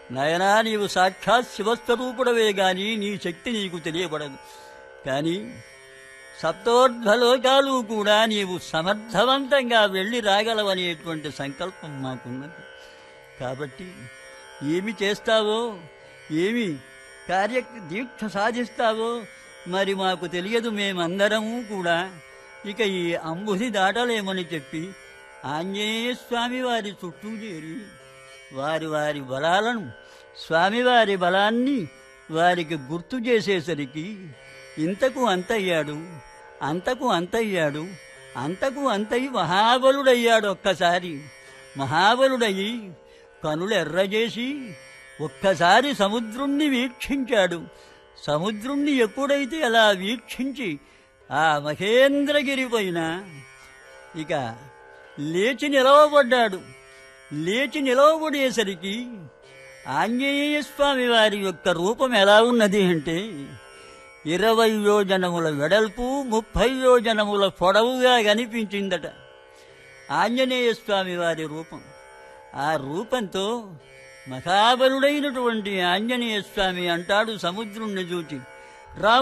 నాయనా నీవు సాక్షాత్ శివస్వరూపుడవే గాని నీ శక్తి నీకు తెలియబడదు కానీ సప్తోర్ధ్వలోకాలు కూడా నీవు సమర్థవంతంగా వెళ్ళి రాగలవనేటువంటి సంకల్పం మాకున్నది కాబట్టి ఏమి చేస్తావో ఏమి కార్య దీక్ష సాధిస్తావో మరి మాకు తెలియదు మేమందరము కూడా ఇక ఈ అంబుధి దాటలేమని చెప్పి ఆంజనేయ స్వామి వారి చుట్టూ చేరి వారి వారి బలాలను స్వామివారి బలాన్ని వారికి గుర్తు చేసేసరికి ఇంతకు అంతయ్యాడు అంతకు అంతయ్యాడు అంతకు అంతయి మహాబలుడయ్యాడు ఒక్కసారి మహాబలుడయి కనులు ఎర్రజేసి ఒక్కసారి సముద్రుణ్ణి వీక్షించాడు సముద్రుణ్ణి ఎప్పుడైతే అలా వీక్షించి ఆ మహేంద్రగిరి పైన ఇక లేచి నిలవబడ్డాడు లేచి నిలవబడేసరికి ఆంజనేయ స్వామి వారి యొక్క రూపం ఎలా ఉన్నది అంటే ఇరవై యోజనముల వెడల్పు ముప్పై యోజనముల పొడవుగా కనిపించిందట ఆంజనేయ స్వామి వారి రూపం ఆ రూపంతో మహాబలుడైనటువంటి ఆంజనేయ స్వామి అంటాడు సముద్రుణ్ణి చూచి రా